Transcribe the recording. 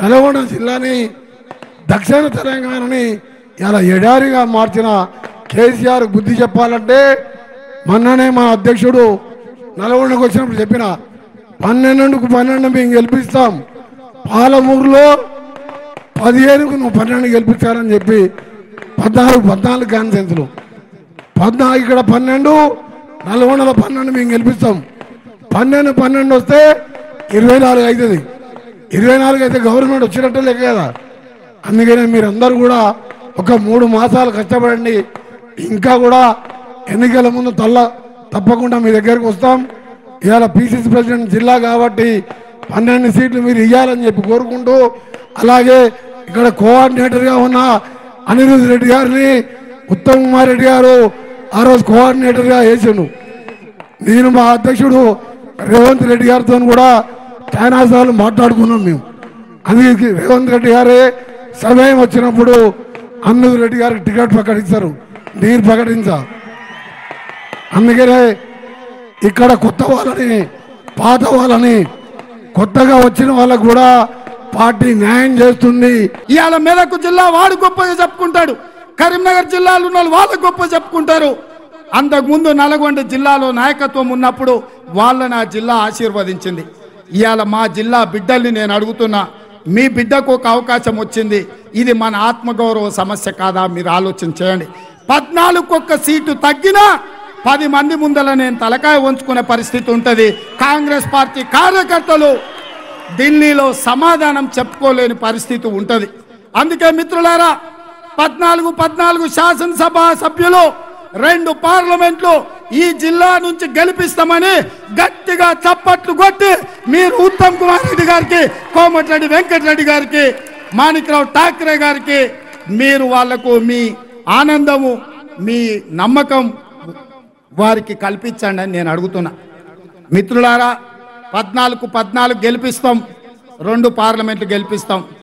నల్గొండ జిల్లాని దక్షిణ తెలంగాణని ఇలా ఎడారిగా మార్చిన కేసీఆర్ బుద్ధి చెప్పాలంటే మొన్ననే మా అధ్యక్షుడు నల్గొండకు వచ్చినప్పుడు చెప్పిన పన్నెండుకు పన్నెండు మేము గెలిపిస్తాం పాలమూరులో పదిహేనుకు నువ్వు పన్నెండు గెలిపించారని చెప్పి పద్నాలుగు పద్నాలుగు కాన్సెన్స్లు పద్నాలుగు ఇక్కడ పన్నెండు నల్గొండలో పన్నెండు మేము గెలిపిస్తాం పన్నెండు పన్నెండు వస్తే ఇరవై నాలుగు అవుతుంది ఇరవై నాలుగు అయితే గవర్నమెంట్ వచ్చినట్టే లెక్క కదా అందుకనే మీరందరూ కూడా ఒక మూడు మాసాలు కష్టపడండి ఇంకా కూడా ఎన్నికల ముందు తల్ల తప్పకుండా మీ దగ్గరకు వస్తాం ఇవాళ పిసిసి ప్రెసిడెంట్ జిల్లా కాబట్టి పన్నెండు సీట్లు మీరు ఇవ్వాలని చెప్పి కోరుకుంటూ అలాగే ఇక్కడ కోఆర్డినేటర్గా ఉన్న అనిరుద్ రెడ్డి గారిని ఉత్తమ్ కుమార్ రెడ్డి గారు ఆ రోజు కోఆర్డినేటర్గా వేసిండు నేను మా అధ్యక్షుడు రేవంత్ రెడ్డి గారితో కూడా చాలా సార్లు మాట్లాడుకున్నాం మేము అందుకే రేవంత్ రెడ్డి గారే సమయం వచ్చినప్పుడు అన్నది రెడ్డి గారికి టికెట్ ప్రకటిస్తారు నేను ప్రకటించా అందుకనే ఇక్కడ కొత్త వాళ్ళని పాత వాళ్ళని కొత్తగా వచ్చిన వాళ్ళకు కూడా పార్టీ న్యాయం చేస్తుంది ఇవాళ మెదక్ జిల్లా వాడు గొప్పగా చెప్పుకుంటాడు కరీంనగర్ జిల్లాలో ఉన్న వాళ్ళు వాళ్ళ గొప్ప చెప్పుకుంటారు అంతకుముందు నల్గొండ జిల్లాలో నాయకత్వం ఉన్నప్పుడు వాళ్ళని ఆ జిల్లా ఆశీర్వదించింది ఇవాళ మా జిల్లా బిడ్డల్ని నేను అడుగుతున్నా మీ బిడ్డకు ఒక అవకాశం వచ్చింది ఇది మన ఆత్మగౌరవ సమస్య కాదా మీరు ఆలోచన చేయండి పద్నాలుగు ఒక్క సీటు తగ్గినా పది మంది ముందల నేను తలకాయ ఉంచుకునే పరిస్థితి ఉంటుంది కాంగ్రెస్ పార్టీ కార్యకర్తలు ఢిల్లీలో సమాధానం చెప్పుకోలేని పరిస్థితి ఉంటుంది అందుకే మిత్రులారా పద్నాలుగు పద్నాలుగు శాసనసభ సభ్యులు రెండు పార్లమెంట్లు ఈ జిల్లా నుంచి గెలిపిస్తామని గట్టిగా చప్పట్లు కొట్టి మీరు ఉత్తమ్ కుమార్ రెడ్డి గారికి కోమటిరెడ్డి వెంకటరెడ్డి గారికి మాణిక్రావు ఠాక్రే గారికి మీరు వాళ్లకు మీ ఆనందము మీ నమ్మకం వారికి కల్పించండి అని నేను అడుగుతున్నా మిత్రులారా పద్నాలుగు పద్నాలుగు గెలిపిస్తాం రెండు పార్లమెంట్లు గెలిపిస్తాం